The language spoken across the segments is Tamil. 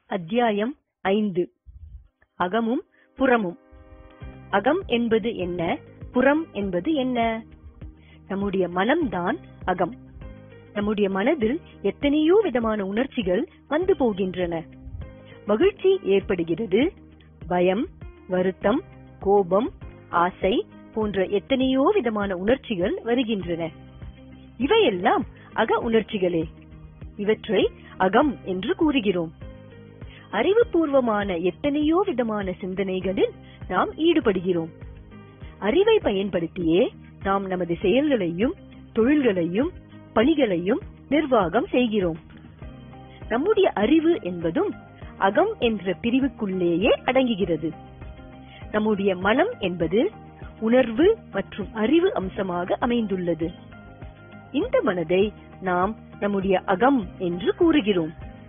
அத்தியாயம் ஐந்து அகமும் புறமும் அகம் என்பது என்ன புறம் என்பது என்ன நம்முடைய மனம்தான் அகம் நம்முடைய மனதில் எத்தனையோ விதமான உணர்ச்சிகள் வந்து போகின்றன மகிழ்ச்சி ஏற்படுகிறது பயம் வருத்தம் கோபம் ஆசை போன்ற எத்தனையோ விதமான உணர்ச்சிகள் வருகின்றன இவையெல்லாம் அக உணர்ச்சிகளே இவற்றை அகம் என்று கூறுகிறோம் அறிவுபூர்வமான எத்தனையோ விதமான சிந்தனைகளில் நாம் ஈடுபடுகிறோம் அறிவை பயன்படுத்தியே நாம் நமது செயல்களையும் தொழில்களையும் பணிகளையும் நிர்வாகம் செய்கிறோம் நம்முடைய அறிவு என்பதும் அகம் என்ற பிரிவுக்குள்ளேயே அடங்குகிறது நம்முடைய மனம் என்பது உணர்வு மற்றும் அறிவு அம்சமாக அமைந்துள்ளது இந்த மனதை நாம் நம்முடைய அகம் என்று கூறுகிறோம்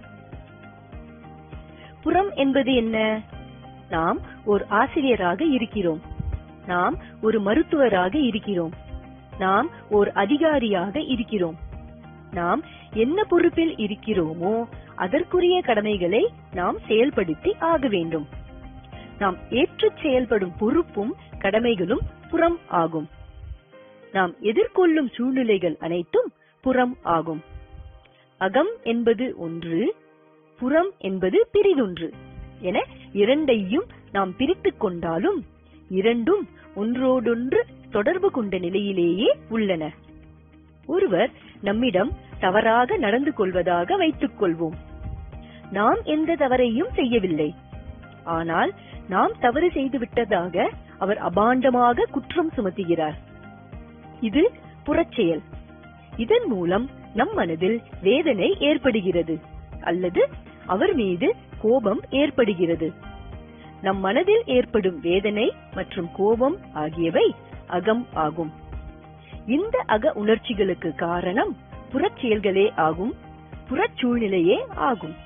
புறம் என்பது என்ன நாம் ஒரு ஆசிரியராக இருக்கிறோம் நாம் ஒரு மருத்துவராக இருக்கிறோம் நாம் ஒரு அதிகாரியாக இருக்கிறோம் நாம் என்ன பொறுப்பில் இருக்கிறோமோ அதற்குரிய கடமைகளை நாம் செயல்படுத்தி ஆக வேண்டும் நாம் ஏற்று செயல்படும் பொறுப்பும் கடமைகளும் புறம் ஆகும் நாம் எதிர்கொள்ளும் சூழ்நிலைகள் அனைத்தும் புறம் ஆகும் அகம் என்பது ஒன்று புறம் என்பது பிரிதொன்று என இரண்டையும் நாம் பிரித்துக் கொண்டாலும் இரண்டும் ஒன்றோடொன்று தொடர்பு கொண்ட நிலையிலேயே உள்ளன ஒருவர் நம்மிடம் தவறாக நடந்து கொள்வதாக வைத்துக் கொள்வோம் நாம் எந்த தவறையும் செய்யவில்லை ஆனால் நாம் தவறு செய்து விட்டதாக அவர் அபாண்டமாக குற்றம் சுமத்துகிறார் இது புறச்செயல் இதன் மூலம் நம் மனதில் வேதனை ஏற்படுகிறது அல்லது அவர் மீது கோபம் ஏற்படுகிறது நம் மனதில் ஏற்படும் வேதனை மற்றும் கோபம் ஆகியவை அகம் ஆகும் இந்த அக உணர்ச்சிகளுக்கு காரணம் புறச்செயல்களே ஆகும் புறச்சூழ்நிலையே ஆகும்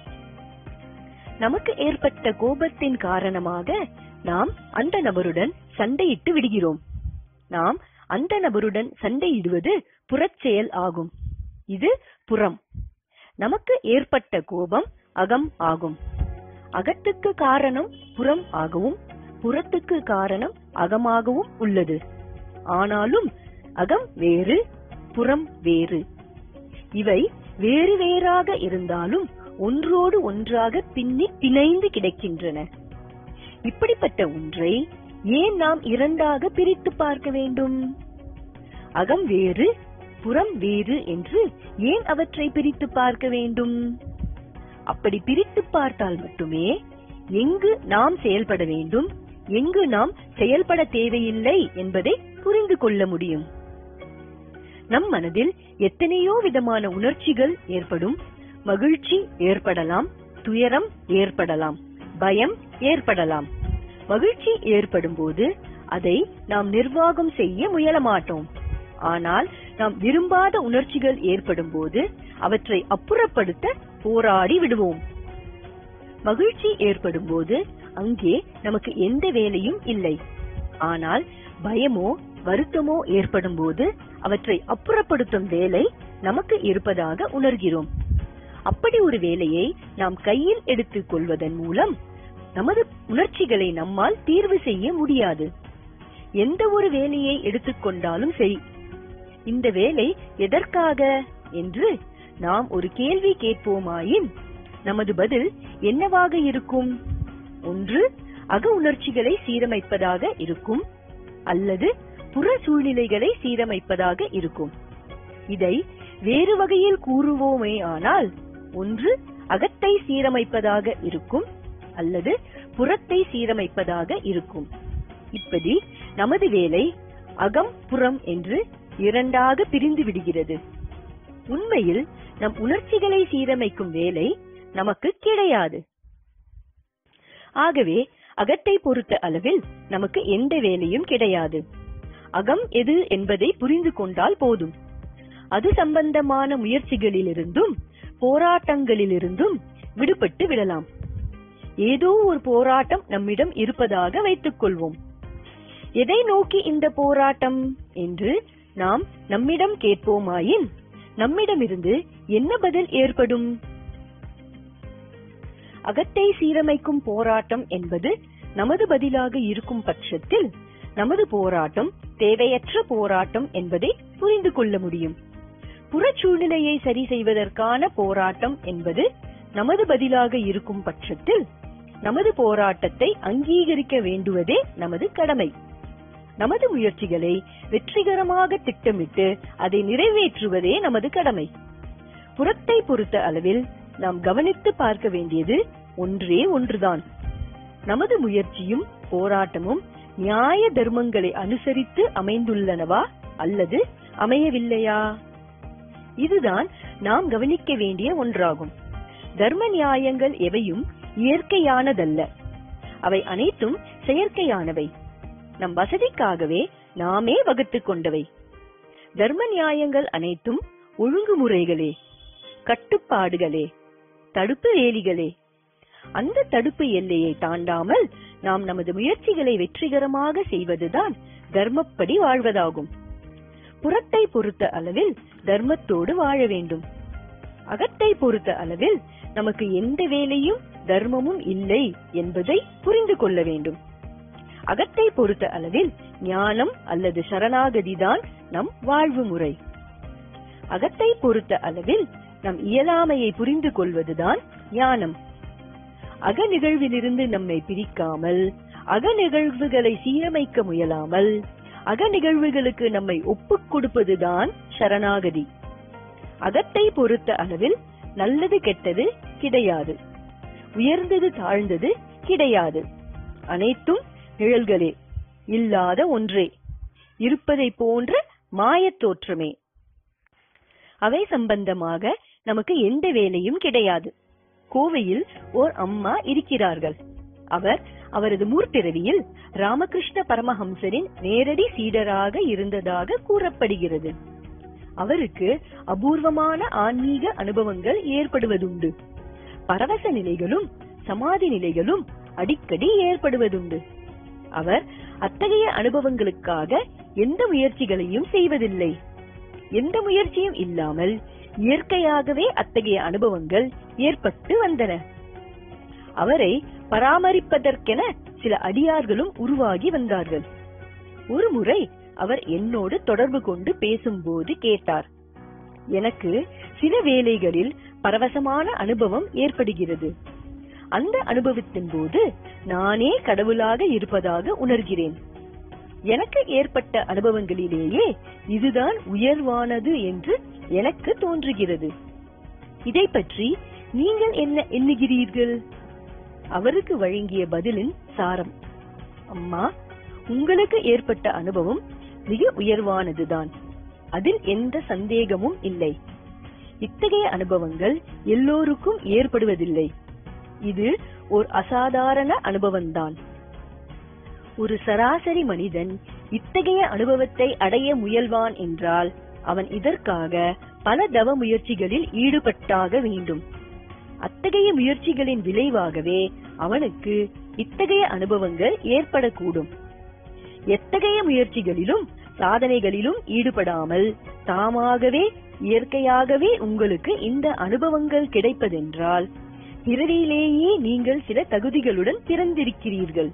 நமக்கு ஏற்பட்ட கோபத்தின் காரணமாக நாம் அந்த நபருடன் சண்டையிட்டு விடுகிறோம் நாம் அந்த நபருடன் சண்டையிடுவது புறச்செயல் ஆகும் இது புறம் நமக்கு ஏற்பட்ட கோபம் அகம் ஆகும் அகத்துக்கு காரணம் புறம் ஆகவும் புறத்துக்கு காரணம் அகமாகவும் உள்ளது ஆனாலும் அகம் வேறு புறம் வேறு இவை வேறு வேறாக இருந்தாலும் ஒன்றோடு ஒன்றாக பின்னி பிணைந்து கிடக்கின்றன இப்படிப்பட்ட ஒன்றை ஏன் நாம் இரண்டாக பிரித்து பார்க்க வேண்டும் அகம் வேறு புறம் வேறு என்று ஏன் அவற்றை பிரித்து பார்க்க வேண்டும் அப்படி பிரித்து பார்த்தால் மட்டுமே எங்கு நாம் செயல்பட வேண்டும் எங்கு நாம் செயல்பட தேவையில்லை என்பதை புரிந்து கொள்ள முடியும் நம் மனதில் எத்தனையோ விதமான உணர்ச்சிகள் ஏற்படும் மகிழ்ச்சி ஏற்படலாம் துயரம் ஏற்படலாம் பயம் ஏற்படலாம் மகிழ்ச்சி ஏற்படும் போது அதை நாம் நிர்வாகம் செய்ய முயல மாட்டோம் ஆனால் நாம் விரும்பாத உணர்ச்சிகள் ஏற்படும் போது அவற்றை அப்புறப்படுத்த போராடி விடுவோம் மகிழ்ச்சி ஏற்படும் போது அங்கே நமக்கு எந்த வேலையும் இல்லை ஆனால் பயமோ வருத்தமோ ஏற்படும் போது அவற்றை அப்புறப்படுத்தும் வேலை நமக்கு இருப்பதாக உணர்கிறோம் அப்படி ஒரு வேலையை நாம் கையில் எடுத்துக் கொள்வதன் மூலம் நமது உணர்ச்சிகளை நம்மால் தீர்வு செய்ய முடியாது எந்த ஒரு வேலையை எடுத்துக்கொண்டாலும் சரி இந்த வேலை எதற்காக என்று நாம் ஒரு கேள்வி கேட்போமாயின் நமது பதில் என்னவாக இருக்கும் ஒன்று அக உணர்ச்சிகளை சீரமைப்பதாக இருக்கும் அல்லது புற சூழ்நிலைகளை சீரமைப்பதாக இருக்கும் இதை வேறு வகையில் கூறுவோமே ஆனால் ஒன்று அகத்தை சீரமைப்பதாக இருக்கும் அல்லது புறத்தை சீரமைப்பதாக இருக்கும் இப்படி நமது வேலை அகம் புறம் என்று இரண்டாக பிரிந்து விடுகிறது உண்மையில் நம் உணர்ச்சிகளை சீரமைக்கும் வேலை நமக்கு கிடையாது ஆகவே அகத்தை பொறுத்த அளவில் நமக்கு எந்த வேலையும் கிடையாது அகம் எது என்பதை புரிந்து கொண்டால் போதும் அது சம்பந்தமான முயற்சிகளிலிருந்தும் போராட்டங்களிலிருந்தும் விடுபட்டு விடலாம் ஏதோ ஒரு போராட்டம் நம்மிடம் இருப்பதாக வைத்துக் கொள்வோம் எதை நோக்கி இந்த போராட்டம் என்று நாம் நம்மிடம் கேட்போமாயின் நம்மிடமிருந்து என்ன பதில் ஏற்படும் அகத்தை சீரமைக்கும் போராட்டம் என்பது நமது பதிலாக இருக்கும் பட்சத்தில் நமது போராட்டம் தேவையற்ற போராட்டம் என்பதை புரிந்து கொள்ள முடியும் புறச்சூழ்நிலையை சரி செய்வதற்கான போராட்டம் என்பது நமது பதிலாக இருக்கும் பட்சத்தில் நமது போராட்டத்தை அங்கீகரிக்க வேண்டுவதே நமது கடமை நமது முயற்சிகளை வெற்றிகரமாக திட்டமிட்டு அதை நிறைவேற்றுவதே நமது கடமை புறத்தை பொறுத்த அளவில் நாம் கவனித்து பார்க்க வேண்டியது ஒன்றே ஒன்றுதான் நமது முயற்சியும் போராட்டமும் நியாய தர்மங்களை அனுசரித்து அமைந்துள்ளனவா அல்லது அமையவில்லையா இதுதான் நாம் கவனிக்க வேண்டிய ஒன்றாகும் தர்ம நியாயங்கள் எவையும் இயற்கையானதல்ல அவை அனைத்தும் செயற்கையானவை நம் வசதிக்காகவே நாமே வகுத்துக் கொண்டவை தர்ம நியாயங்கள் அனைத்தும் ஒழுங்குமுறைகளே கட்டுப்பாடுகளே தடுப்பு வேலிகளே அந்த தடுப்பு எல்லையை தாண்டாமல் நாம் நமது முயற்சிகளை வெற்றிகரமாக செய்வதுதான் தர்மப்படி வாழ்வதாகும் புறத்தை பொறுத்த அளவில் தர்மத்தோடு வாழ வேண்டும் அகத்தை பொறுத்த அளவில் நமக்கு எந்த வேலையும் தர்மமும் இல்லை என்பதை புரிந்து கொள்ள வேண்டும் அகத்தை பொறுத்த அளவில் ஞானம் அல்லது சரணாகதிதான் நம் வாழ்வு முறை அகத்தை பொறுத்த அளவில் நம் இயலாமையை புரிந்து கொள்வதுதான் ஞானம் அக நிகழ்விலிருந்து நம்மை பிரிக்காமல் அக நிகழ்வுகளை சீரமைக்க முயலாமல் அக நிகழ்வுகளுக்கு நம்மை ஒப்புக் கொடுப்பதுதான் சரணாகதி அகத்தை பொறுத்த அளவில் நல்லது கெட்டது கிடையாது உயர்ந்தது தாழ்ந்தது கிடையாது அனைத்தும் நிழல்களே இல்லாத ஒன்றே இருப்பதை போன்ற மாயத் தோற்றமே அவை சம்பந்தமாக நமக்கு எந்த வேலையும் கிடையாது கோவையில் ஓர் அம்மா இருக்கிறார்கள் அவர் அவரது மூர்பிறவியில் ராமகிருஷ்ண பரமஹம்சரின் நேரடி சீடராக இருந்ததாக கூறப்படுகிறது அவருக்கு அபூர்வமான ஆன்மீக அனுபவங்கள் ஏற்படுவதுண்டு பரவச நிலைகளும் சமாதி நிலைகளும் அடிக்கடி ஏற்படுவதுண்டு அவர் அத்தகைய அனுபவங்களுக்காக எந்த முயற்சிகளையும் செய்வதில்லை எந்த முயற்சியும் இல்லாமல் இயற்கையாகவே அத்தகைய அனுபவங்கள் ஏற்பட்டு வந்தன அவரை பராமரிப்பதற்கென சில அடியார்களும் உருவாகி வந்தார்கள் ஒரு முறை அவர் என்னோடு தொடர்பு கொண்டு பேசும்போது கேட்டார் எனக்கு சில வேளைகளில் பரவசமான அனுபவம் ஏற்படுகிறது அந்த அனுபவத்தின் போது நானே கடவுளாக இருப்பதாக உணர்கிறேன் எனக்கு ஏற்பட்ட அனுபவங்களிலேயே இதுதான் உயர்வானது என்று எனக்கு தோன்றுகிறது இதை பற்றி நீங்கள் என்ன எண்ணுகிறீர்கள் அவருக்கு வழங்கிய பதிலின் சாரம் அம்மா உங்களுக்கு ஏற்பட்ட அனுபவம் மிக உயர்வானதுதான் அதில் எந்த சந்தேகமும் இல்லை இத்தகைய அனுபவங்கள் எல்லோருக்கும் ஏற்படுவதில்லை இது ஒரு அசாதாரண அனுபவம்தான் ஒரு சராசரி மனிதன் இத்தகைய அனுபவத்தை அடைய முயல்வான் என்றால் அவன் இதற்காக பல தவ முயற்சிகளில் ஈடுபட்டாக வேண்டும் அத்தகைய முயற்சிகளின் விளைவாகவே அவனுக்கு இத்தகைய அனுபவங்கள் ஏற்படக்கூடும் எத்தகைய முயற்சிகளிலும் சாதனைகளிலும் ஈடுபடாமல் தாமாகவே இயற்கையாகவே உங்களுக்கு இந்த அனுபவங்கள் கிடைப்பதென்றால் பிறவியிலேயே நீங்கள் சில தகுதிகளுடன் பிறந்திருக்கிறீர்கள்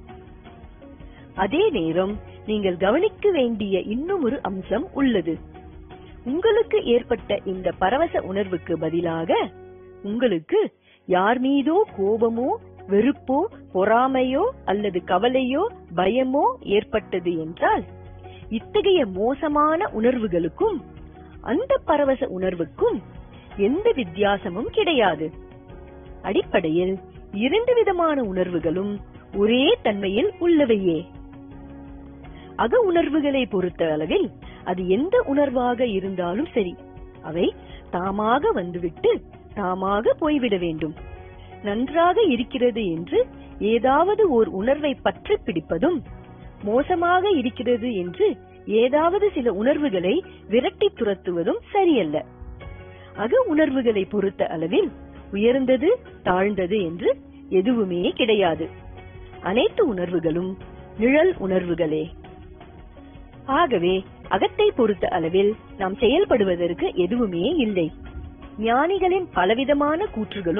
அதே நேரம் நீங்கள் கவனிக்க வேண்டிய இன்னும் ஒரு அம்சம் உள்ளது உங்களுக்கு ஏற்பட்ட இந்த பரவச உணர்வுக்கு பதிலாக உங்களுக்கு யார் மீதோ கோபமோ வெறுப்போ பொறாமையோ அல்லது கவலையோ பயமோ ஏற்பட்டது என்றால் இத்தகைய மோசமான உணர்வுகளுக்கும் அந்த பரவச உணர்வுக்கும் எந்த வித்தியாசமும் கிடையாது அடிப்படையில் இரண்டு விதமான உணர்வுகளும் ஒரே தன்மையில் உள்ளவையே அக உணர்வுகளை பொறுத்த அளவில் அது எந்த உணர்வாக இருந்தாலும் சரி அவை தாமாக வந்துவிட்டு தாமாக போய்விட வேண்டும் நன்றாக இருக்கிறது என்று ஏதாவது ஓர் உணர்வை பற்றி பிடிப்பதும் மோசமாக இருக்கிறது என்று ஏதாவது சில உணர்வுகளை விரட்டி துரத்துவதும் சரியல்ல அக உணர்வுகளை பொறுத்த அளவில் உயர்ந்தது தாழ்ந்தது என்று எதுவுமே கிடையாது அனைத்து உணர்வுகளும் நிழல் உணர்வுகளே ஆகவே அகத்தை பொறுத்த அளவில் நாம் செயல்படுவதற்கு எதுவுமே இல்லை ஞானிகளின் பலவிதமான கூற்றுகளும்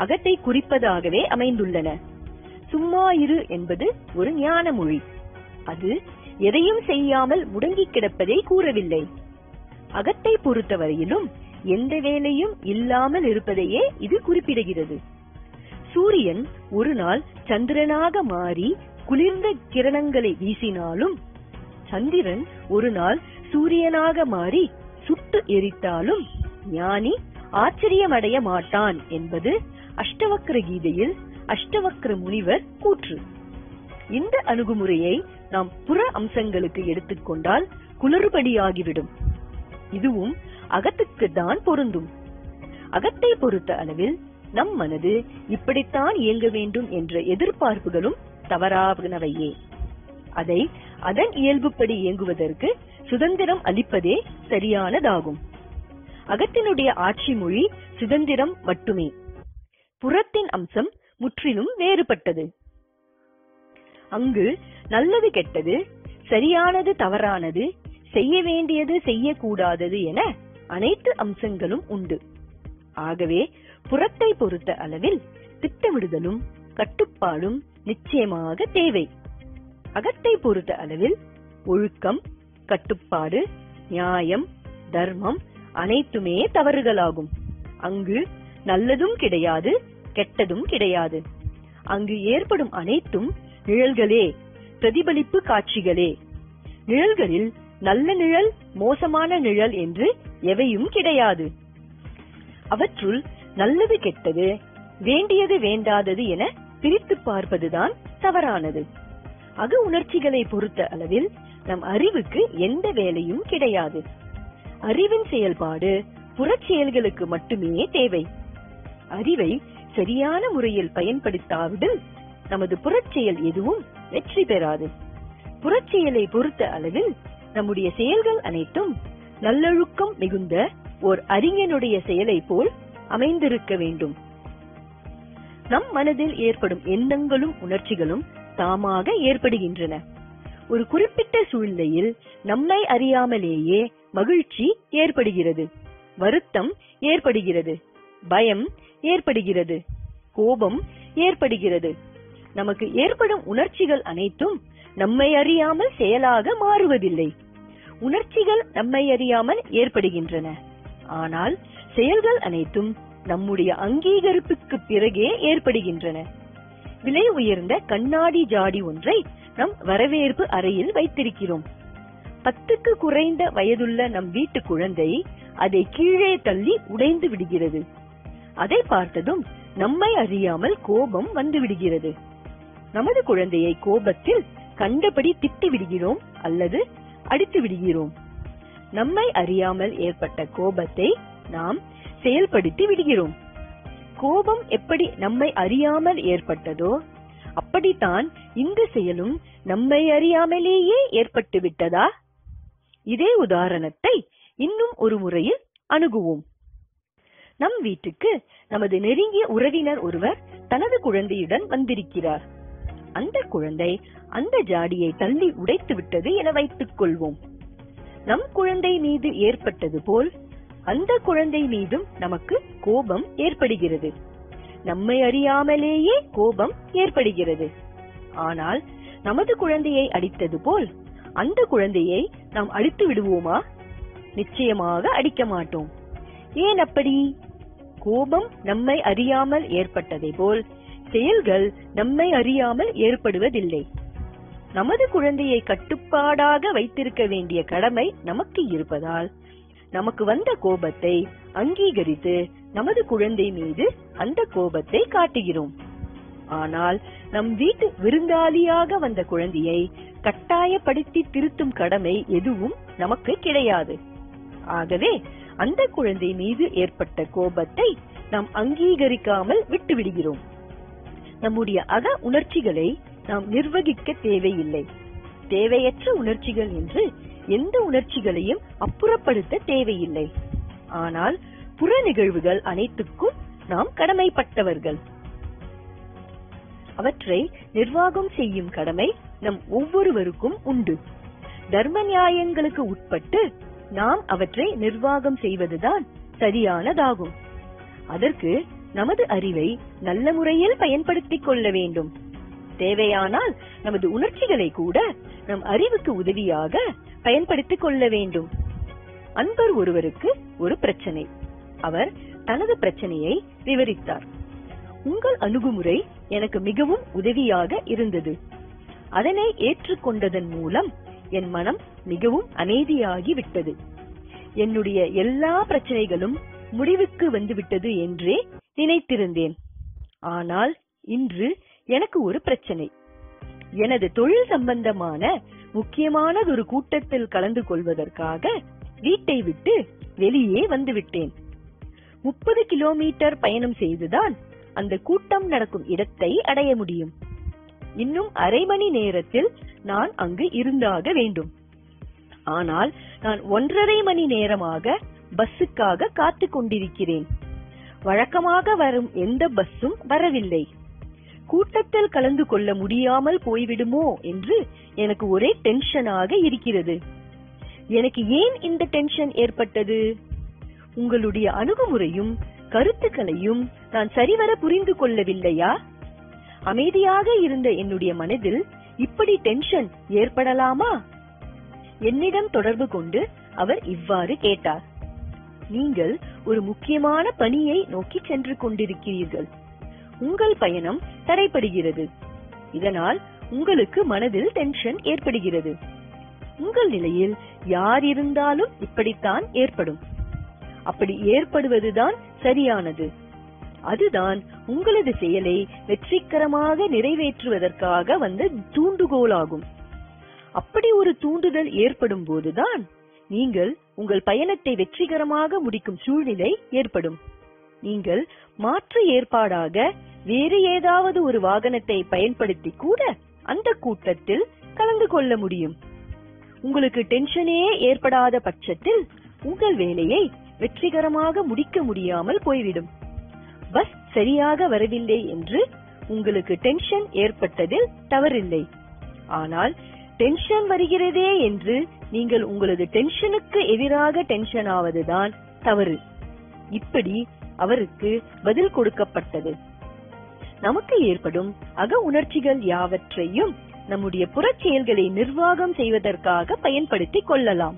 அகத்தை குறிப்பதாகவே அமைந்துள்ளன சும்மா இரு என்பது ஒரு ஞான மொழி அது எதையும் செய்யாமல் முடங்கி கிடப்பதை கூறவில்லை அகத்தை பொறுத்தவரையிலும் எந்த வேலையும் இல்லாமல் இருப்பதையே இது குறிப்பிடுகிறது சூரியன் ஒரு நாள் சந்திரனாக மாறி குளிர்ந்த கிரணங்களை வீசினாலும் சந்திரன் ஒரு நாள் சூரியனாக மாறி சுட்டு எரித்தாலும் ஞானி ஆச்சரியமடைய மாட்டான் என்பது அஷ்டவக்ர கீதையில் அஷ்டவக்ர முனிவர் கூற்று இந்த அணுகுமுறையை நாம் புற அம்சங்களுக்கு எடுத்துக்கொண்டால் குளறுபடியாகிவிடும் இதுவும் அகத்துக்கு தான் பொருந்தும் அகத்தை பொறுத்த அளவில் நம் மனது இப்படித்தான் இயங்க வேண்டும் என்ற எதிர்பார்ப்புகளும் தவறானவையே அதை அதன் இயல்புப்படி இயங்குவதற்கு சுதந்திரம் அளிப்பதே சரியானதாகும் அகத்தினுடைய ஆட்சி மொழி சுதந்திரம் மட்டுமே புறத்தின் அம்சம் முற்றிலும் வேறுபட்டது அங்கு நல்லது கெட்டது சரியானது தவறானது செய்ய வேண்டியது செய்யக்கூடாதது என அனைத்து அம்சங்களும் உண்டு ஆகவே புறத்தை பொறுத்த அளவில் திட்டமிடுதலும் கட்டுப்பாடும் நிச்சயமாக தேவை அகத்தை பொறுத்த அளவில் ஒழுக்கம் கட்டுப்பாடு நியாயம் தர்மம் அனைத்துமே தவறுகளாகும் அங்கு நல்லதும் கிடையாது கெட்டதும் கிடையாது அங்கு ஏற்படும் அனைத்தும் நிழல்களே பிரதிபலிப்பு காட்சிகளே நிழல்களில் நல்ல நிழல் மோசமான நிழல் என்று எவையும் கிடையாது அவற்றுள் நல்லது கெட்டது வேண்டியது வேண்டாதது என பிரித்து பார்ப்பதுதான் தவறானது அக உணர்ச்சிகளை பொறுத்த அளவில் நம் அறிவுக்கு எந்த வேலையும் கிடையாது அறிவின் செயல்பாடு புறச் செயல்களுக்கு மட்டுமே தேவை அறிவை சரியான முறையில் பயன்படுத்தாவிடில் நமது புறச்செயல் எதுவும் வெற்றி பெறாது புறச்செயலை பொறுத்த அளவில் நம்முடைய செயல்கள் அனைத்தும் நல்லொழுக்கம் மிகுந்த ஓர் அறிஞனுடைய செயலை போல் அமைந்திருக்க வேண்டும் நம் மனதில் ஏற்படும் எண்ணங்களும் உணர்ச்சிகளும் தாமாக ஏற்படுகின்றன ஒரு குறிப்பிட்ட சூழ்நிலையில் நம்மை அறியாமலேயே மகிழ்ச்சி ஏற்படுகிறது வருத்தம் ஏற்படுகிறது பயம் ஏற்படுகிறது கோபம் ஏற்படுகிறது நமக்கு ஏற்படும் உணர்ச்சிகள் அனைத்தும் நம்மை அறியாமல் செயலாக மாறுவதில்லை உணர்ச்சிகள் நம்மை அறியாமல் ஏற்படுகின்றன ஆனால் செயல்கள் அனைத்தும் நம்முடைய அங்கீகரிப்புக்கு பிறகே ஏற்படுகின்றன விலை உயர்ந்த கண்ணாடி ஜாடி ஒன்றை நம் வரவேற்பு அறையில் வைத்திருக்கிறோம் பத்துக்கு குறைந்த வயதுள்ள நம் வீட்டு குழந்தை அதை கீழே தள்ளி உடைந்து விடுகிறது அதை பார்த்ததும் நம்மை அறியாமல் கோபம் வந்து விடுகிறது நமது குழந்தையை கோபத்தில் கண்டபடி திட்டி விடுகிறோம் அல்லது அடித்து விடுகிறோம் நம்மை அறியாமல் ஏற்பட்ட கோபத்தை நாம் செயல்படுத்தி விடுகிறோம் கோபம் எப்படி நம்மை அறியாமல் ஏற்பட்டதோ அப்படித்தான் இந்த செயலும் நம்மை அறியாமலேயே ஏற்பட்டு விட்டதா இதே உதாரணத்தை இன்னும் ஒரு முறையில் அணுகுவோம் நம் வீட்டுக்கு நமது நெருங்கிய உறவினர் ஒருவர் தனது குழந்தையுடன் வந்திருக்கிறார் அந்த குழந்தை அந்த ஜாடியை தள்ளி உடைத்து விட்டது என வைத்துக் கொள்வோம் நம் குழந்தை மீது ஏற்பட்டது போல் அந்த குழந்தை மீதும் நமக்கு கோபம் ஏற்படுகிறது நம்மை அறியாமலேயே கோபம் ஏற்படுகிறது ஆனால் நமது குழந்தையை அடித்தது போல் அந்த குழந்தையை நாம் அடித்து விடுவோமா நிச்சயமாக அடிக்க மாட்டோம் ஏன் அப்படி கோபம் நம்மை அறியாமல் ஏற்பட்டதை போல் செயல்கள் நம்மை அறியாமல் ஏற்படுவதில்லை நமது குழந்தையை கட்டுப்பாடாக வைத்திருக்க வேண்டிய கடமை நமக்கு இருப்பதால் நமக்கு வந்த கோபத்தை அங்கீகரித்து நமது குழந்தை மீது அந்த கோபத்தை காட்டுகிறோம் ஆனால் நம் வீட்டு விருந்தாளியாக வந்த குழந்தையை கட்டாயப்படுத்தி திருத்தும் கடமை எதுவும் நமக்கு கிடையாது ஆகவே அந்த குழந்தை மீது ஏற்பட்ட கோபத்தை நாம் அங்கீகரிக்காமல் விட்டு விடுகிறோம் நம்முடைய அக உணர்ச்சிகளை நாம் நிர்வகிக்க தேவையில்லை தேவையற்ற உணர்ச்சிகள் என்று எந்த உணர்ச்சிகளையும் அப்புறப்படுத்த தேவையில்லை ஆனால் புற நிகழ்வுகள் அனைத்துக்கும் நாம் கடமைப்பட்டவர்கள் அவற்றை நிர்வாகம் செய்யும் கடமை நம் ஒவ்வொருவருக்கும் உண்டு தர்ம நியாயங்களுக்கு உட்பட்டு நாம் அவற்றை நிர்வாகம் செய்வதுதான் சரியானதாகும் அதற்கு நமது அறிவை நல்ல முறையில் பயன்படுத்திக் கொள்ள வேண்டும் தேவையானால் நமது உணர்ச்சிகளை கூட நம் அறிவுக்கு உதவியாக பயன்படுத்திக் கொள்ள வேண்டும் அன்பர் ஒருவருக்கு ஒரு பிரச்சனை அவர் தனது பிரச்சனையை விவரித்தார் உங்கள் அணுகுமுறை எனக்கு மிகவும் உதவியாக இருந்தது அதனை ஏற்றுக்கொண்டதன் மூலம் என் மனம் மிகவும் அமைதியாகி விட்டது என்னுடைய எல்லா பிரச்சனைகளும் முடிவுக்கு வந்துவிட்டது என்றே நினைத்திருந்தேன் ஆனால் இன்று எனக்கு ஒரு பிரச்சனை எனது தொழில் சம்பந்தமான முக்கியமானதொரு கூட்டத்தில் கலந்து கொள்வதற்காக வீட்டை விட்டு வெளியே வந்துவிட்டேன் முப்பது கிலோமீட்டர் பயணம் செய்துதான் அந்த கூட்டம் நடக்கும் இடத்தை அடைய முடியும் இன்னும் அரை மணி நேரத்தில் நான் அங்கு இருந்தாக வேண்டும் ஆனால் நான் ஒன்றரை மணி நேரமாக பஸ்ஸுக்காக காத்து கொண்டிருக்கிறேன் வழக்கமாக வரும் எந்த பஸ்ஸும் வரவில்லை கூட்டத்தில் கலந்து கொள்ள முடியாமல் போய்விடுமோ என்று எனக்கு ஒரே டென்ஷனாக இருக்கிறது எனக்கு ஏன் இந்த டென்ஷன் ஏற்பட்டது உங்களுடைய அணுகுமுறையும் கருத்துக்களையும் நான் சரிவர புரிந்து கொள்ளவில்லையா அமைதியாக இருந்த என்னுடைய மனதில் இப்படி டென்ஷன் ஏற்படலாமா என்னிடம் தொடர்பு கொண்டு அவர் இவ்வாறு கேட்டார் நீங்கள் ஒரு முக்கியமான பணியை நோக்கி சென்று கொண்டிருக்கிறீர்கள் உங்கள் பயணம் தடைப்படுகிறது இதனால் உங்களுக்கு மனதில் டென்ஷன் ஏற்படுகிறது உங்கள் நிலையில் யார் இருந்தாலும் இப்படித்தான் ஏற்படும் அப்படி ஏற்படுவதுதான் சரியானது அதுதான் உங்களது செயலை வெற்றிகரமாக நிறைவேற்றுவதற்காக வந்த தூண்டுகோலாகும் அப்படி ஒரு தூண்டுதல் ஏற்படும் போதுதான் நீங்கள் உங்கள் பயணத்தை வெற்றிகரமாக முடிக்கும் சூழ்நிலை ஏற்படும் நீங்கள் மாற்று ஏற்பாடாக வேறு ஏதாவது ஒரு வாகனத்தை பயன்படுத்தி கூட அந்த கூட்டத்தில் கலந்து கொள்ள முடியும் உங்களுக்கு டென்ஷனே ஏற்படாத பட்சத்தில் உங்கள் வேலையை வெற்றிகரமாக முடிக்க முடியாமல் போய்விடும் பஸ் சரியாக வரவில்லை என்று உங்களுக்கு டென்ஷன் ஏற்பட்டதில் தவறில்லை ஆனால் டென்ஷன் வருகிறதே என்று நீங்கள் உங்களது டென்ஷனுக்கு எதிராக டென்ஷன் ஆவதுதான் தவறு இப்படி அவருக்கு பதில் கொடுக்கப்பட்டது நமக்கு ஏற்படும் அக உணர்ச்சிகள் யாவற்றையும் நம்முடைய புறச் செயல்களை நிர்வாகம் செய்வதற்காக பயன்படுத்திக் கொள்ளலாம்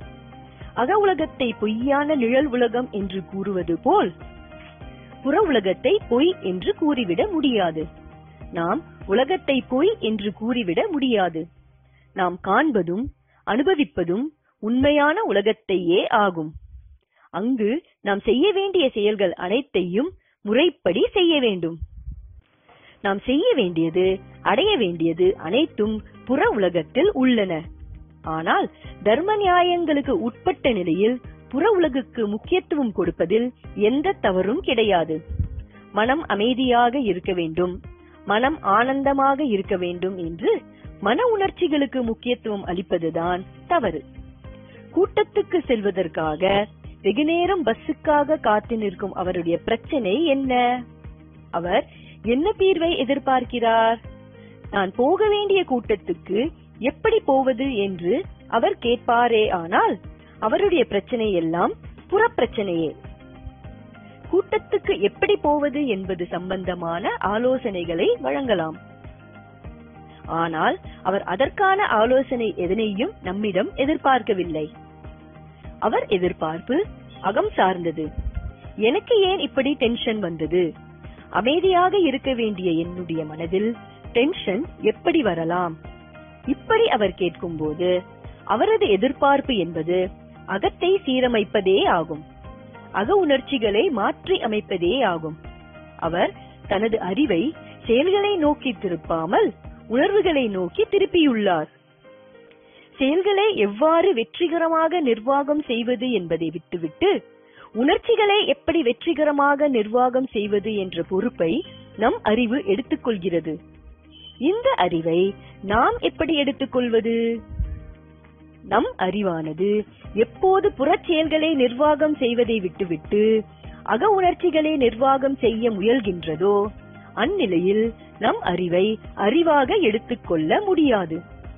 அக உலகத்தை பொய்யான நிழல் உலகம் என்று கூறுவது போல் புற உலகத்தை பொய் என்று கூறிவிட முடியாது நாம் உலகத்தை பொய் என்று கூறிவிட முடியாது நாம் காண்பதும் அனுபவிப்பதும் உண்மையான உலகத்தையே ஆகும் அங்கு நாம் செய்ய வேண்டிய செயல்கள் அனைத்தையும் முறைப்படி செய்ய வேண்டும் நாம் செய்ய வேண்டியது அடைய வேண்டியது அனைத்தும் புற உலகத்தில் உள்ளன ஆனால் தர்ம நியாயங்களுக்கு உட்பட்ட நிலையில் புற உலகுக்கு முக்கியத்துவம் கொடுப்பதில் எந்த தவறும் கிடையாது மனம் அமைதியாக இருக்க வேண்டும் மனம் ஆனந்தமாக இருக்க வேண்டும் என்று மன உணர்ச்சிகளுக்கு முக்கியத்துவம் அளிப்பதுதான் தவறு கூட்டத்துக்கு செல்வதற்காக வெகுநேரம் பஸ்ஸுக்காக காத்து நிற்கும் அவருடைய பிரச்சனை என்ன அவர் என்ன தீர்வை எதிர்பார்க்கிறார் நான் போக வேண்டிய கூட்டத்துக்கு எப்படி போவது என்று அவர் கேட்பாரே ஆனால் அவருடைய பிரச்சனை எல்லாம் புறப்பிரச்சனையே கூட்டத்துக்கு எப்படி போவது என்பது சம்பந்தமான ஆலோசனைகளை வழங்கலாம் ஆனால் அவர் அதற்கான ஆலோசனை எதனையும் நம்மிடம் எதிர்பார்க்கவில்லை அவர் எதிர்பார்ப்பு அகம் சார்ந்தது எனக்கு ஏன் இப்படி டென்ஷன் வந்தது அமைதியாக இருக்க வேண்டிய என்னுடைய மனதில் டென்ஷன் எப்படி வரலாம் இப்படி அவர் கேட்கும்போது அவரது எதிர்பார்ப்பு என்பது அகத்தை சீரமைப்பதே ஆகும் அக உணர்ச்சிகளை மாற்றி அமைப்பதே ஆகும் அவர் தனது அறிவை செயல்களை நோக்கி திருப்பாமல் உணர்வுகளை நோக்கி திருப்பியுள்ளார் செயல்களை எவ்வாறு வெற்றிகரமாக நிர்வாகம் செய்வது என்பதை விட்டுவிட்டு உணர்ச்சிகளை எப்படி வெற்றிகரமாக நிர்வாகம் செய்வது என்ற பொறுப்பை நம் அறிவு எடுத்துக்கொள்கிறது இந்த அறிவை நாம் எப்படி எடுத்துக்கொள்வது நம் அறிவானது எப்போது புறச் செயல்களை நிர்வாகம் செய்வதை விட்டுவிட்டு அக உணர்ச்சிகளை நிர்வாகம் செய்ய முயல்கின்றதோ அந்நிலையில் நம் அறிவை அறிவாக எடுத்துக்கொள்ள முடியாது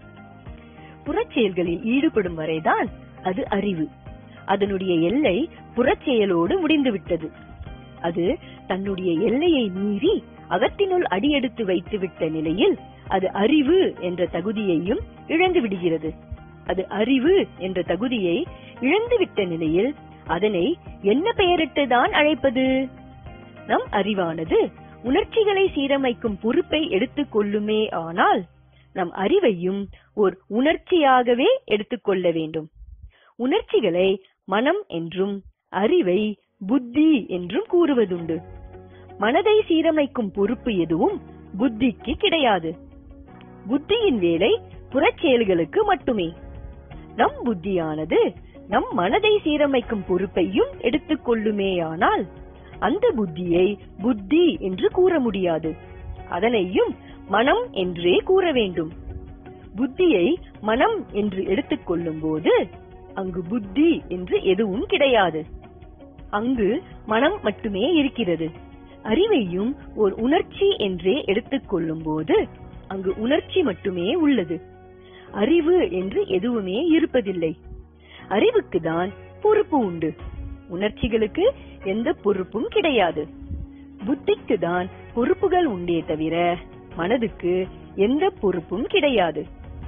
புறச் செயல்களில் ஈடுபடும் வரைதான் அது அறிவு அதனுடைய எல்லை புறச் செயலோடு முடிந்துவிட்டது அது தன்னுடைய எல்லையை மீறி அகத்தினுள் அடியெடுத்து வைத்துவிட்ட நிலையில் அது அறிவு என்ற தகுதியையும் இழந்து விடுகிறது அது அறிவு என்ற தகுதியை இழந்துவிட்ட நிலையில் அதனை என்ன பெயரிட்டுதான் அழைப்பது நம் அறிவானது உணர்ச்சிகளை சீரமைக்கும் பொறுப்பை எடுத்துக் கொள்ளுமே ஆனால் நம் அறிவையும் ஒரு உணர்ச்சியாகவே எடுத்துக்கொள்ள வேண்டும் உணர்ச்சிகளை மனம் என்றும் அறிவை புத்தி என்றும் கூறுவதுண்டு மனதை சீரமைக்கும் பொறுப்பு எதுவும் புத்திக்கு கிடையாது புத்தியின் வேலை புறச்செயல்களுக்கு மட்டுமே நம் புத்தியானது நம் மனதை சீரமைக்கும் பொறுப்பையும் எடுத்துக் கொள்ளுமேயானால் அந்த புத்தியை புத்தி என்று கூற முடியாது அதனையும் மனம் என்றே கூற வேண்டும் புத்தியை மனம் என்று எடுத்துக் கொள்ளும் போது அங்கு புத்தி என்று எதுவும் கிடையாது அங்கு மனம் மட்டுமே இருக்கிறது அறிவையும் ஒரு உணர்ச்சி என்றே எடுத்துக் கொள்ளும் போது அங்கு உணர்ச்சி மட்டுமே உள்ளது அறிவு என்று எதுவுமே இருப்பதில்லை அறிவுக்கு தான் பொறுப்பு உண்டு உணர்ச்சிகளுக்கு எந்த பொறுப்பும் கிடையாது புத்திக்கு தான் பொறுப்புகள் உண்டே தவிர மனதுக்கு எந்த பொறுப்பும் கிடையாது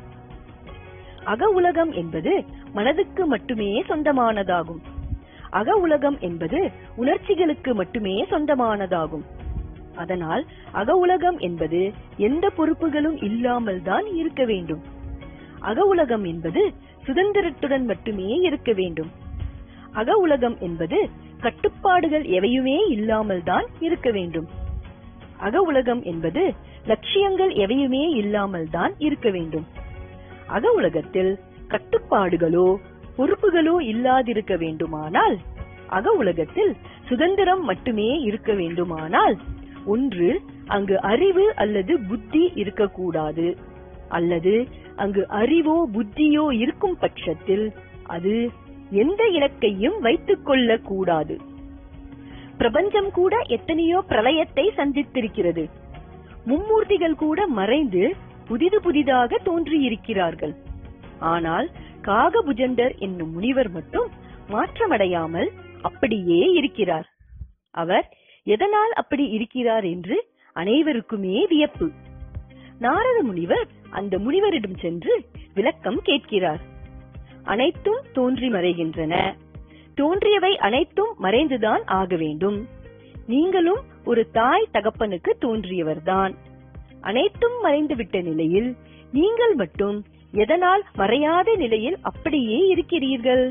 அக உலகம் என்பது மனதுக்கு மட்டுமே சொந்தமானதாகும் அக உலகம் என்பது உணர்ச்சிகளுக்கு மட்டுமே சொந்தமானதாகும் அதனால் அக உலகம் என்பது எந்த பொறுப்புகளும் இல்லாமல் தான் இருக்க வேண்டும் அக உலகம் என்பது சுதந்திரத்துடன் மட்டுமே இருக்க வேண்டும் அக உலகம் என்பது கட்டுப்பாடுகள் எவையுமே இல்லாமல் தான் இருக்க வேண்டும் அக உலகம் என்பது லட்சியங்கள் எவையுமே இல்லாமல் தான் இருக்க வேண்டும் அக உலகத்தில் கட்டுப்பாடுகளோ பொறுப்புகளோ இல்லாதிருக்க வேண்டுமானால் அக உலகத்தில் சுதந்திரம் மட்டுமே இருக்க வேண்டுமானால் ஒன்று அங்கு அறிவு அல்லது புத்தி இருக்கக்கூடாது அல்லது அங்கு அறிவோ புத்தியோ இருக்கும் பட்சத்தில் அது எந்த இலக்கையும் வைத்துக் கொள்ளக் கூடாது பிரபஞ்சம் கூட எத்தனையோ பிரளயத்தை சந்தித்திருக்கிறது மும்மூர்த்திகள் கூட மறைந்து புதிது புதிதாக தோன்றியிருக்கிறார்கள் ஆனால் காகபுஜண்டர் என்னும் முனிவர் மட்டும் மாற்றமடையாமல் அப்படியே இருக்கிறார் அவர் எதனால் அப்படி இருக்கிறார் என்று அனைவருக்குமே வியப்பு நாரத முனிவர் அந்த முனிவரிடம் சென்று விளக்கம் கேட்கிறார் அனைத்தும் தோன்றி மறைகின்றன தோன்றியவை அனைத்தும் மறைந்துதான் ஆக வேண்டும் நீங்களும் ஒரு தாய் தகப்பனுக்கு தோன்றியவர்தான் அனைத்தும் மறைந்துவிட்ட நிலையில் நீங்கள் மட்டும் எதனால் மறையாத நிலையில் அப்படியே இருக்கிறீர்கள்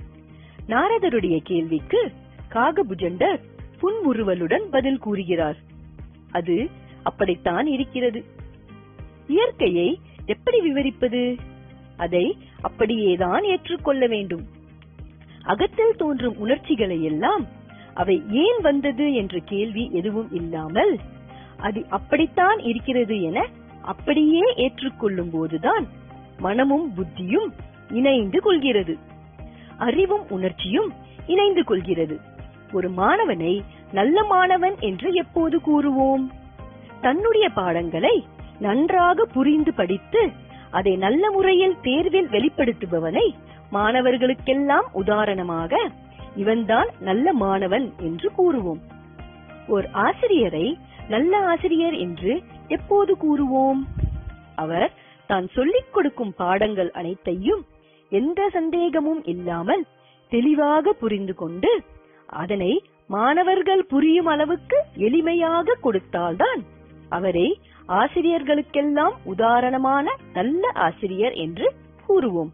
நாரதருடைய கேள்விக்கு காகபுஜண்டர் புன்முறுவலுடன் பதில் கூறுகிறார் அது அப்படித்தான் இருக்கிறது இயற்கையை எப்படி விவரிப்பது அதை அப்படியேதான் ஏற்றுக்கொள்ள வேண்டும் அகத்தில் தோன்றும் உணர்ச்சிகளை எல்லாம் அவை ஏன் வந்தது என்ற கேள்வி எதுவும் இல்லாமல் அது அப்படித்தான் இருக்கிறது என அப்படியே ஏற்றுக்கொள்ளும் போதுதான் மனமும் புத்தியும் இணைந்து கொள்கிறது அறிவும் உணர்ச்சியும் இணைந்து கொள்கிறது ஒரு மாணவனை நல்ல மாணவன் என்று எப்போது கூறுவோம் தன்னுடைய பாடங்களை நன்றாக புரிந்து படித்து அதை நல்ல முறையில் தேர்வில் வெளிப்படுத்துபவனை மாணவர்களுக்கெல்லாம் உதாரணமாக இவன்தான் நல்ல மாணவன் என்று கூறுவோம் ஒரு ஆசிரியரை நல்ல ஆசிரியர் என்று எப்போது கூறுவோம் அவர் தான் சொல்லிக் கொடுக்கும் பாடங்கள் அனைத்தையும் எந்த சந்தேகமும் இல்லாமல் தெளிவாக புரிந்து கொண்டு அதனை மாணவர்கள் புரியும் அளவுக்கு எளிமையாக கொடுத்தால்தான் அவரை ஆசிரியர்களுக்கெல்லாம் உதாரணமான நல்ல ஆசிரியர் என்று கூறுவோம்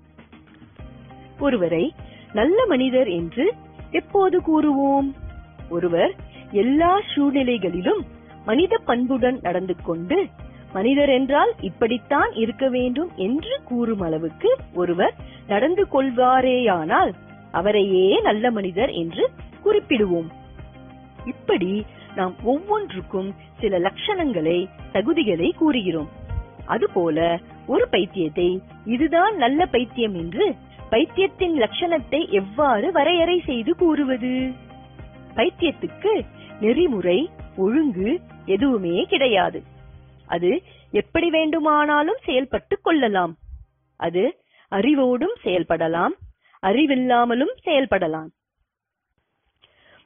ஒருவரை நல்ல மனிதர் என்று எப்போது கூறுவோம் ஒருவர் எல்லா சூழ்நிலைகளிலும் மனித பண்புடன் நடந்து கொண்டு மனிதர் என்றால் இப்படித்தான் இருக்க வேண்டும் என்று கூறும் அளவுக்கு ஒருவர் நடந்து கொள்வாரேயானால் அவரையே நல்ல மனிதர் என்று குறிப்பிடுவோம் இப்படி நாம் ஒவ்வொன்றுக்கும் சில லட்சணங்களை தகுதிகளை கூறுகிறோம் அதுபோல ஒரு பைத்தியத்தை இதுதான் நல்ல பைத்தியம் என்று பைத்தியத்தின் லட்சணத்தை எவ்வாறு வரையறை செய்து கூறுவது பைத்தியத்துக்கு நெறிமுறை ஒழுங்கு எதுவுமே கிடையாது அது எப்படி வேண்டுமானாலும் செயல்பட்டுக் கொள்ளலாம் அது அறிவோடும் செயல்படலாம் அறிவில்லாமலும் செயல்படலாம்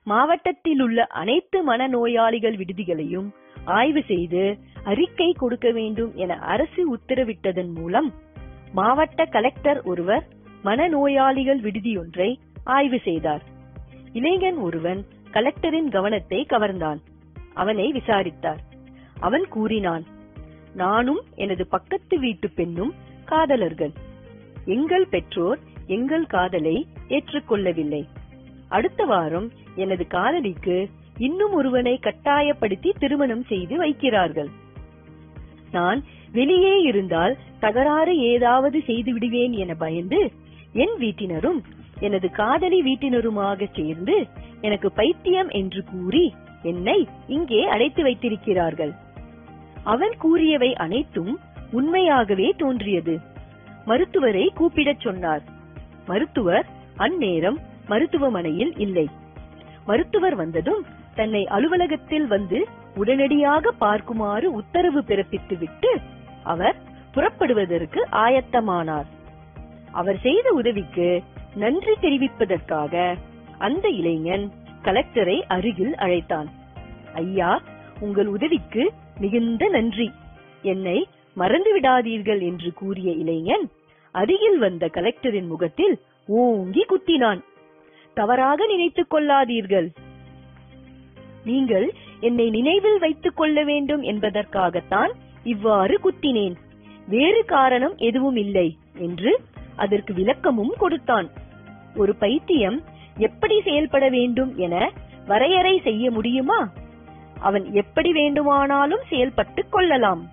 மாவட்டத்தில் உள்ள அனைத்து மனநோயாளிகள் விடுதிகளையும் ஆய்வு செய்து அறிக்கை கொடுக்க வேண்டும் என அரசு உத்தரவிட்டதன் மூலம் மாவட்ட கலெக்டர் ஒருவர் மனநோயாளிகள் விடுதியொன்றை ஆய்வு செய்தார் இளைஞன் ஒருவன் கலெக்டரின் கவனத்தை கவர்ந்தான் அவனை விசாரித்தார் அவன் கூறினான் நானும் எனது பக்கத்து வீட்டு பெண்ணும் காதலர்கள் எங்கள் பெற்றோர் எங்கள் காதலை ஏற்றுக்கொள்ளவில்லை அடுத்த வாரம் எனது காதலிக்கு இன்னும் ஒருவனை கட்டாயப்படுத்தி திருமணம் செய்து வைக்கிறார்கள் நான் வெளியே இருந்தால் தகராறு ஏதாவது செய்து விடுவேன் என பயந்து என் வீட்டினரும் எனது காதலி வீட்டினருமாக சேர்ந்து எனக்கு பைத்தியம் என்று கூறி என்னை இங்கே அடைத்து வைத்திருக்கிறார்கள் அவன் கூறியவை அனைத்தும் உண்மையாகவே தோன்றியது மருத்துவரை கூப்பிடச் சொன்னார் மருத்துவர் அந்நேரம் மருத்துவமனையில் இல்லை மருத்துவர் வந்ததும் தன்னை அலுவலகத்தில் வந்து உடனடியாக பார்க்குமாறு உத்தரவு பிறப்பித்துவிட்டு அவர் புறப்படுவதற்கு ஆயத்தமானார் அவர் செய்த உதவிக்கு நன்றி தெரிவிப்பதற்காக அந்த இளைஞன் கலெக்டரை அருகில் அழைத்தான் ஐயா உங்கள் உதவிக்கு மிகுந்த நன்றி என்னை மறந்து விடாதீர்கள் என்று கூறிய இளைஞன் அருகில் வந்த கலெக்டரின் முகத்தில் ஓங்கி குத்தினான் தவறாக நினைத்துக் கொள்ளாதீர்கள் நீங்கள் என்னை நினைவில் வைத்துக் கொள்ள வேண்டும் என்பதற்காகத்தான் இவ்வாறு குத்தினேன் வேறு காரணம் எதுவும் இல்லை என்று அதற்கு விளக்கமும் கொடுத்தான் ஒரு பைத்தியம் எப்படி செயல்பட வேண்டும் என வரையறை செய்ய முடியுமா அவன் எப்படி வேண்டுமானாலும் செயல்பட்டுக் கொள்ளலாம்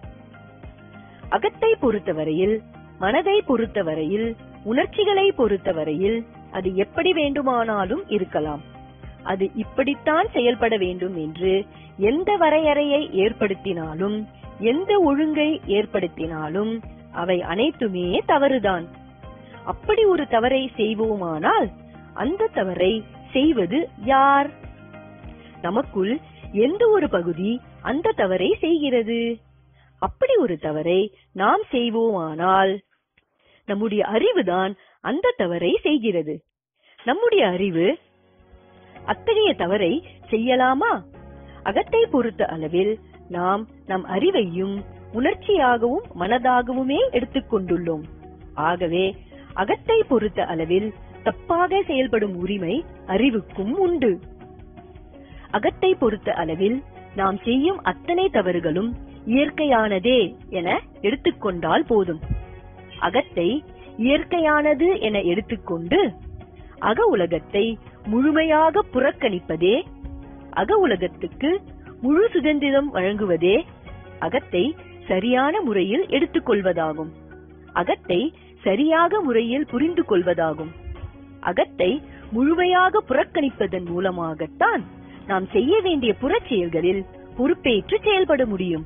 அகத்தை பொறுத்தவரையில் மனதை பொறுத்தவரையில் உணர்ச்சிகளை பொறுத்தவரையில் அது எப்படி வேண்டுமானாலும் இருக்கலாம் அது இப்படித்தான் செயல்பட வேண்டும் என்று எந்த வரையறையை ஏற்படுத்தினாலும் எந்த ஒழுங்கை ஏற்படுத்தினாலும் அவை அனைத்துமே தவறுதான் அப்படி ஒரு தவறை செய்வோமானால் அந்த தவறை செய்வது யார் நமக்குள் எந்த ஒரு பகுதி அந்த தவறை செய்கிறது அப்படி ஒரு தவறை நாம் செய்வோமானால் நம்முடைய அறிவுதான் அந்த தவறை செய்கிறது நம்முடைய அறிவு அத்தகைய தவறை செய்யலாமா அகத்தை பொறுத்த அளவில் நாம் நம் அறிவையும் உணர்ச்சியாகவும் மனதாகவுமே எடுத்துக்கொண்டுள்ளோம் ஆகவே அகத்தை பொறுத்த அளவில் தப்பாக செயல்படும் உரிமை அறிவுக்கும் உண்டு அகத்தை பொறுத்த அளவில் நாம் செய்யும் அத்தனை தவறுகளும் இயற்கையானதே என எடுத்துக்கொண்டால் போதும் அகத்தை இயற்கையானது என எடுத்துக்கொண்டு அக உலகத்தை முழுமையாக புறக்கணிப்பதே அக உலகத்துக்கு முழு சுதந்திரம் வழங்குவதே அகத்தை சரியான முறையில் எடுத்துக்கொள்வதாகும் அகத்தை சரியாக முறையில் புரிந்து கொள்வதாகும் அகத்தை முழுமையாக புறக்கணிப்பதன் மூலமாகத்தான் நாம் செய்ய வேண்டிய புறச் செயல்களில் பொறுப்பேற்று செயல்பட முடியும்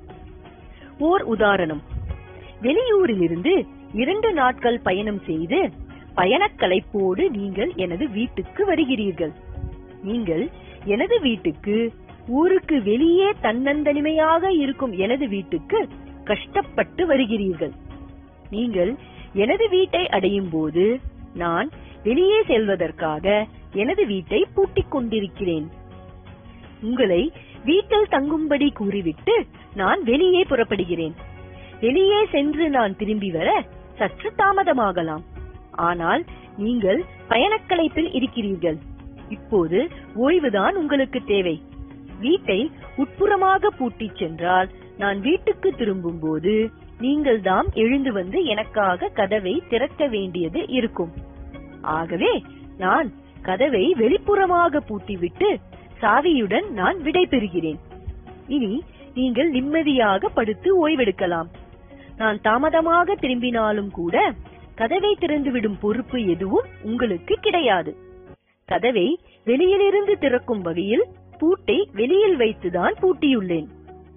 ஓர் உதாரணம் வெளியூரிலிருந்து இரண்டு நாட்கள் பயணம் செய்து பயணக் களைப்போடு நீங்கள் எனது வீட்டுக்கு வருகிறீர்கள் நீங்கள் எனது வீட்டுக்கு ஊருக்கு வெளியே தன்னந்தனிமையாக இருக்கும் எனது வீட்டுக்கு கஷ்டப்பட்டு வருகிறீர்கள் நீங்கள் எனது வீட்டை அடையும் போது நான் வெளியே செல்வதற்காக எனது வீட்டை பூட்டிக் கொண்டிருக்கிறேன் உங்களை வீட்டில் தங்கும்படி கூறிவிட்டு நான் வெளியே புறப்படுகிறேன் வெளியே சென்று நான் திரும்பி வர சற்று தாமதமாகலாம் ஆனால் நீங்கள் பயணக்கலைப்பில் இருக்கிறீர்கள் இப்போது ஓய்வுதான் உங்களுக்கு தேவை வீட்டை உட்புறமாக பூட்டிச் சென்றால் நான் வீட்டுக்கு திரும்பும் போது நீங்கள் தாம் எழுந்து வந்து எனக்காக கதவை திறக்க வேண்டியது இருக்கும் ஆகவே நான் கதவை வெளிப்புறமாக பூட்டிவிட்டு சாவியுடன் நான் விடை பெறுகிறேன் இனி நீங்கள் நிம்மதியாக படுத்து ஓய்வெடுக்கலாம் நான் தாமதமாக திரும்பினாலும் கூட கதவை திறந்துவிடும் பொறுப்பு எதுவும் உங்களுக்கு கிடையாது கதவை வெளியிலிருந்து திறக்கும் வகையில் பூட்டை வெளியில் வைத்துதான் பூட்டியுள்ளேன்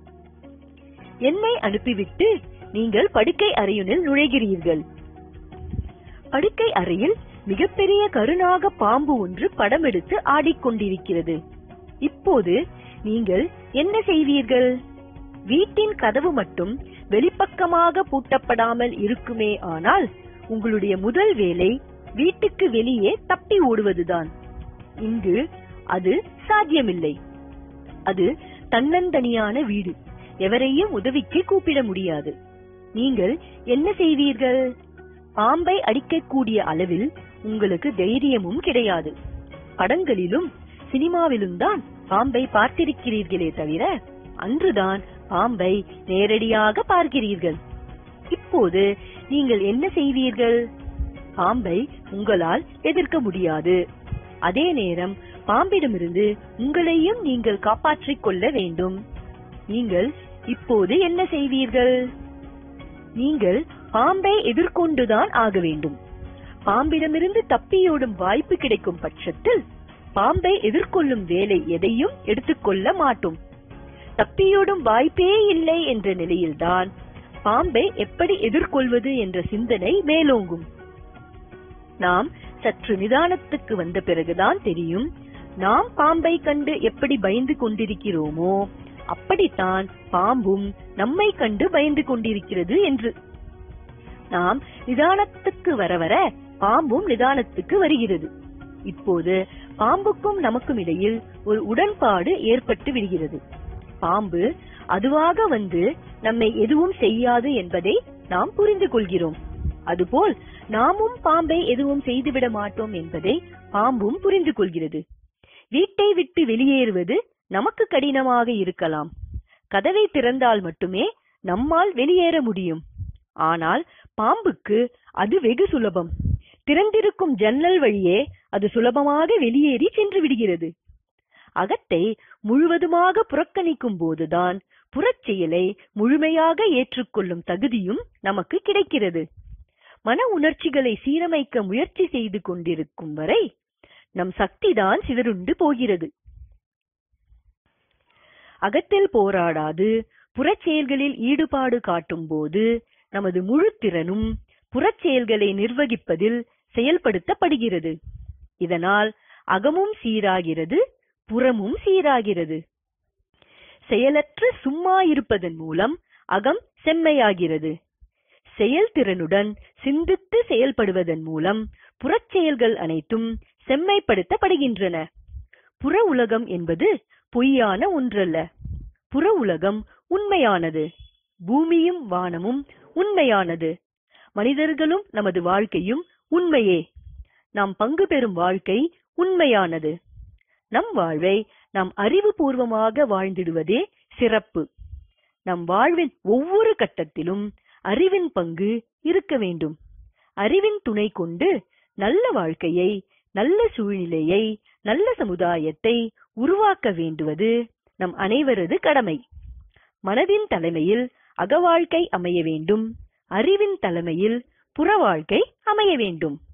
என்னை அனுப்பிவிட்டு நீங்கள் படுக்கை அறையுனில் நுழைகிறீர்கள் படுக்கை அறையில் மிகப்பெரிய கருணாக பாம்பு ஒன்று படம் எடுத்து ஆடிக்கொண்டிருக்கிறது இப்போது நீங்கள் என்ன செய்வீர்கள் வீட்டின் கதவு மட்டும் வெளிப்பக்கமாக பூட்டப்படாமல் இருக்குமே ஆனால் உங்களுடைய முதல் வேலை வீட்டுக்கு வெளியே தப்பி ஓடுவதுதான் இங்கு அது சாத்தியமில்லை அது தன்னந்தனியான வீடு எவரையும் உதவிக்கு கூப்பிட முடியாது நீங்கள் என்ன செய்வீர்கள் பாம்பை அடிக்கக்கூடிய அளவில் உங்களுக்கு தைரியமும் கிடையாது படங்களிலும் சினிமாவிலும் தான் பாம்பை பார்த்திருக்கிறீர்களே தவிர அன்றுதான் பாம்பை நேரடியாக பார்க்கிறீர்கள் இப்போது நீங்கள் என்ன செய்வீர்கள் பாம்பை உங்களால் எதிர்க்க முடியாது அதே நேரம் பாம்பிடமிருந்து உங்களையும் நீங்கள் காப்பாற்றிக் கொள்ள வேண்டும் நீங்கள் இப்போது என்ன செய்வீர்கள் நீங்கள் பாம்பை எதிர்கொண்டுதான் ஆக வேண்டும் பாம்பிடமிருந்து தப்பியோடும் வாய்ப்பு கிடைக்கும் பட்சத்தில் பாம்பை எதிர்கொள்ளும் வேலை எதையும் எடுத்துக்கொள்ள மாட்டோம் தப்பியோடும் வாய்ப்பே இல்லை என்ற நிலையில்தான் பாம்பை எப்படி எதிர்கொள்வது என்ற சிந்தனை மேலோங்கும் நாம் சற்று நிதானத்துக்கு வந்த பிறகுதான் தெரியும் நாம் பாம்பை கண்டு எப்படி பயந்து கொண்டிருக்கிறோமோ அப்படித்தான் பாம்பும் நம்மை கண்டு பயந்து கொண்டிருக்கிறது என்று நாம் நிதானத்துக்கு வர வர பாம்பும் நிதானத்துக்கு வருகிறது இப்போது பாம்புக்கும் நமக்கும் இடையில் ஒரு உடன்பாடு ஏற்பட்டு விடுகிறது பாம்பு அதுவாக வந்து நம்மை எதுவும் செய்யாது என்பதை நாம் புரிந்து கொள்கிறோம் அதுபோல் நாமும் பாம்பை எதுவும் செய்துவிட மாட்டோம் என்பதை பாம்பும் புரிந்து கொள்கிறது வீட்டை விட்டு வெளியேறுவது நமக்கு கடினமாக இருக்கலாம் கதவை திறந்தால் மட்டுமே நம்மால் வெளியேற முடியும் ஆனால் பாம்புக்கு அது வெகு சுலபம் திறந்திருக்கும் ஜன்னல் வழியே அது சுலபமாக வெளியேறி சென்று விடுகிறது அகத்தை முழுவதுமாக புறக்கணிக்கும் போதுதான் புறச்செயலை முழுமையாக ஏற்றுக்கொள்ளும் தகுதியும் நமக்கு கிடைக்கிறது மன உணர்ச்சிகளை சீரமைக்க முயற்சி செய்து கொண்டிருக்கும் வரை நம் சக்திதான் சிதறுண்டு போகிறது அகத்தில் போராடாது புறச்செயல்களில் ஈடுபாடு காட்டும் போது நமது முழு திறனும் புறச்செயல்களை நிர்வகிப்பதில் செயல்படுத்தப்படுகிறது இதனால் அகமும் சீராகிறது புறமும் சீராகிறது செயலற்ற சும்மா இருப்பதன் மூலம் அகம் செம்மையாகிறது செயல்திறனுடன் சிந்தித்து செயல்படுவதன் மூலம் புறச்செயல்கள் அனைத்தும் செம்மைப்படுத்தப்படுகின்றன புற உலகம் என்பது பொய்யான ஒன்றல்ல புற உலகம் உண்மையானது பூமியும் வானமும் உண்மையானது மனிதர்களும் நமது வாழ்க்கையும் உண்மையே நாம் பங்கு பெறும் வாழ்க்கை உண்மையானது நம் வாழ்வை நாம் அறிவுபூர்வமாக வாழ்ந்திடுவதே சிறப்பு நம் வாழ்வின் ஒவ்வொரு கட்டத்திலும் அறிவின் பங்கு இருக்க வேண்டும் அறிவின் துணை கொண்டு நல்ல வாழ்க்கையை நல்ல சூழ்நிலையை நல்ல சமுதாயத்தை உருவாக்க வேண்டுவது நம் அனைவரது கடமை மனதின் தலைமையில் அகவாழ்க்கை அமைய வேண்டும் அறிவின் தலைமையில் புற வாழ்க்கை அமைய வேண்டும்